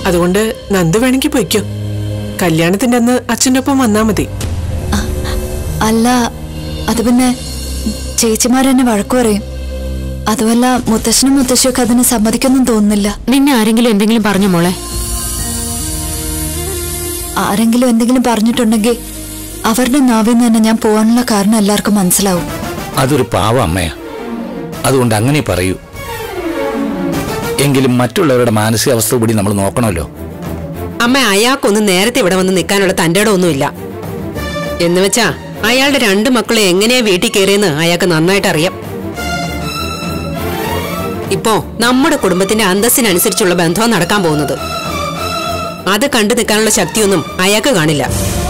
അതുകൊണ്ട് നന്ദു വേണമെങ്കിൽ പൊയ്ക്കോ കല്യാണത്തിന്റെ അന്ന് അച്ഛൻ്റെ ഒപ്പം വന്നാ മതി അല്ല അത് പിന്നെ ചേച്ചിമാരെന്നെ വഴക്കു പറയും അതുമല്ല മുത്തശ്ശനും മുത്തശ്ശിയൊക്കെ അതിന് സമ്മതിക്കൊന്നും തോന്നുന്നില്ല നിന്നെ ആരെങ്കിലും എന്തെങ്കിലും പറഞ്ഞു മോളെ ആരെങ്കിലും എന്തെങ്കിലും പറഞ്ഞിട്ടുണ്ടെങ്കിൽ അവരുടെ നാവിൽ നിന്ന് തന്നെ ഞാൻ പോകാനുള്ള കാരണം എല്ലാവർക്കും മനസ്സിലാവും അതൊരു പാവ അമ്മയാ അതുകൊണ്ട് അങ്ങനെ പറയൂ എങ്കിലും മറ്റുള്ളവരുടെ മാനസികാവസ്ഥ കൂടി നമ്മൾ നോക്കണമല്ലോ അമ്മ അയാൾക്കൊന്നും നേരത്തെ ഇവിടെ വന്ന് നിൽക്കാനുള്ള തന്റെ ഒന്നുമില്ല എന്ന് വെച്ചാ അയാളുടെ രണ്ട് മക്കളെ എങ്ങനെയാ വീട്ടിൽ കയറിയെന്ന് അയാൾക്ക് നന്നായിട്ട് അറിയാം ഇപ്പോ നമ്മുടെ കുടുംബത്തിന്റെ അന്തസ്സിനനുസരിച്ചുള്ള ബന്ധം നടക്കാൻ പോകുന്നത് അത് കണ്ടു നിൽക്കാനുള്ള ശക്തിയൊന്നും അയാൾക്ക് കാണില്ല